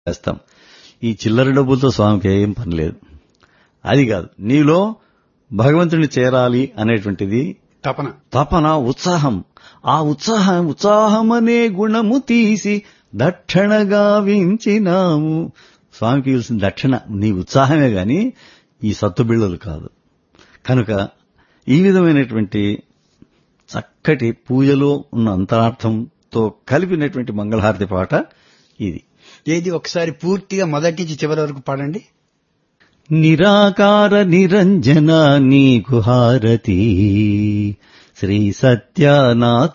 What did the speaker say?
చేస్తాం ఈ చిల్లర డబ్బులతో స్వామికి ఏం పని లేదు అది కాదు నీలో భగవంతుని చేరాలి అనేటువంటిది తపన తపన ఉత్సాహం ఆ ఉత్సాహం ఉత్సాహమనే గుణము తీసి దక్షిణగా వించినాము స్వామికి ఇవ్వాల్సిన దక్షిణ నీ ఉత్సాహమే గాని ఈ సత్తు బిళ్ళలు కాదు కనుక ఈ విధమైనటువంటి చక్కటి పూజలో ఉన్న అంతరార్థంతో కలిపినటువంటి మంగళహారతి పాట ఇది ఏది ఒకసారి పూర్తిగా మొదటి నుంచి చివరి వరకు పాడండి నిరాకార నిరంజన నీకు హారతి శ్రీ సత్యనాథ